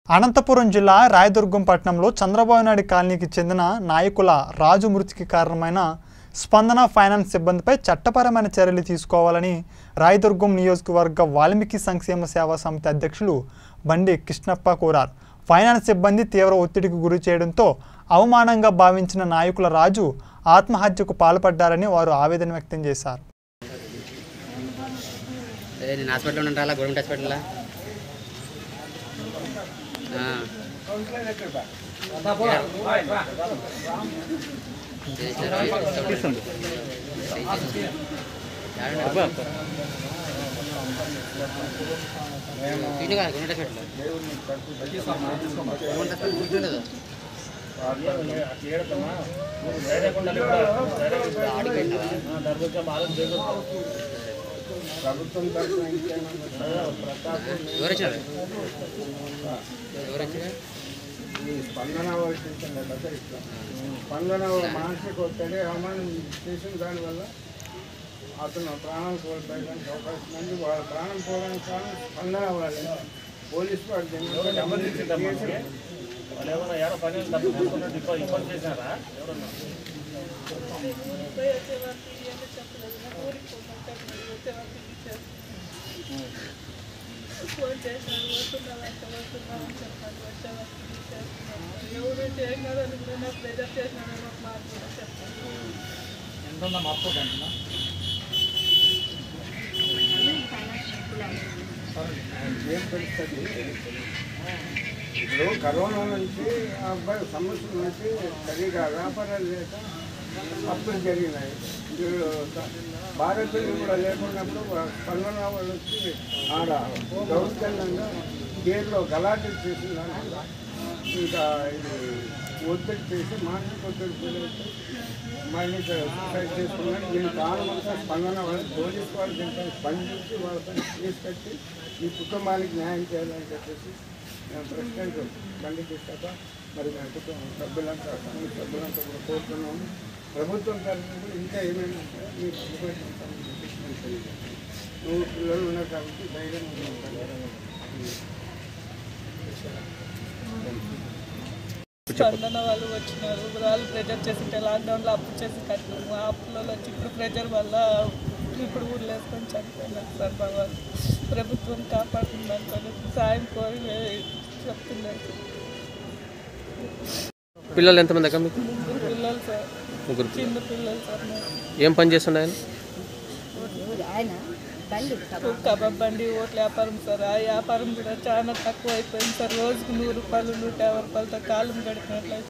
అనంతపురం జిల్లా రాయదుర్గం పట్టణంలో చంద్రబాబు నాయుడు కాలనీకి చెందిన నాయకుల రాజు మృతికి కారణమైన స్పందన ఫైనాన్స్ సిబ్బందిపై చట్టపరమైన చర్యలు తీసుకోవాలని రాయదుర్గం నియోజకవర్గ వాల్మీకి సంక్షేమ సేవా సమితి అధ్యక్షులు బండి కృష్ణప్ప కోరారు ఫైనాన్స్ సిబ్బంది తీవ్ర ఒత్తిడికి గురి చేయడంతో అవమానంగా భావించిన నాయకుల రాజు ఆత్మహత్యకు పాల్పడ్డారని వారు ఆవేదన వ్యక్తం చేశారు అదే నేను హాస్పిటల్లో ఉంటా గవర్నమెంట్ హాస్పిటల్లో ఆ. చేసినారా? ఏడున్నారు? తిను కదా గవర్నమెంట్ హాస్పిటల్లో గవర్నమెంట్ హాస్పిటల్ కూర్చుండదు ఆడికి పెట్టినావా? ఎవరు వచ్చారు ఎవరు వచ్చారు ఈ స్పందన వచ్చింది కదా ఇట్లా స్పందన మానసిక ఒత్తిడి అవమానం చేసిన దానివల్ల అతను ప్రాణం కోల్పోయడానికి అవకాశం ఉంది వాళ్ళ ప్రాణం పోవడానికి కారణం స్పందన వాళ్ళు పోలీసు వాళ్ళు దీని మీద కేసు- వాళ్ళు ఏమన్నా ఎవరో పని డబ్బు తీసుకున్నట్టు ఇబ్బంది ఇబ్బంది చేసినారా ఎవరన్నా ఫోన్ చేశాను వస్తున్నామంటే వస్తున్నామని చెప్పాను వచ్చేవారికి చేస్తున్నాము ఎవరు ఏం కాదని కూడా నాకు ప్రెజర్ చేసినాడని ఒక మాట కూడా చెప్పాను ఏం తెలుస్తుంది ఇప్పుడు కరోనా నుంచి ఆ అబ్బాయి సమస్యల నుంచి సరిగా వ్యాపారాలు లేక అప్పులు జరిగినాయి వీళ్ళు భారతీయులు కూడా లేకున్నప్పుడు వా- స్పందన వాళ్ళు వచ్చి ఆడ దౌర్జన్యంగా గేర్లో గలాటలు చేసిన దాంట్లో ఇంకా ఇది ఒత్తిడి చేసి మానసిక ఒత్తిడి గురైతే మళ్ళీ సూసైడ్ చేసుకున్నాడు దీని కారణమంతా స్పందన వాళ్ళు పోలీసు వాళ్ళు దీంట్లో స్పందించి వాళ్ళపై కేసు కట్టి ఈ కుటుంబానికి న్యాయం చేయాలని చెప్పేసి మేము ప్రెసిడెంట్ బండి కృష్ణప్ప మరి మా కుటుంబం సభ్యులంతా సంఘ సభ్యులంతా కూడా కోరుతున్నాము ప్రభుత్వం తరఫున కూడా ఇంకా ఏమైనా ఉంటే మీరు అనుభవించాలని చెప్పేసి మేము తెలియజేస్తాం నువ్వు పిల్లలు ఉన్నారు కాబట్టి ధైర్యంగా ఉంటారు స్పందన వాళ్ళు వచ్చినారు వాళ్ళు ప్రెజర్ చేసింటే లాక్డౌన్లో అప్పు చేసి కట్టినాము ఆ అప్పులలో వచ్చి ఇప్పుడు ప్రెజర్ వల్ల ఇప్పుడు ఊర్లో వేసుకొని చనిపోయినారు సార్ మా వాళ్ళు ప్రభుత్వం కాపాడుతుందని సాయం కోరి చెప్తున్నారు పిల్లలు ఎంతమంది అక్క మీకు ముగ్గురు పిల్లలు సార్ ముగ్గురు చిన్న పిల్లలు సార్ నాకు. ఏం పని చేస్తుండే ఆయన కబాబ్ బండి ఓట్ల వ్యాపారం సార్ ఆ వ్యాపారం కూడా చాలా తక్కువ అయిపోయింది సార్ రోజుకు నూరు రూపాయలు నూట యాభై రూపాయలతో కాలం గడిపినట్లయితే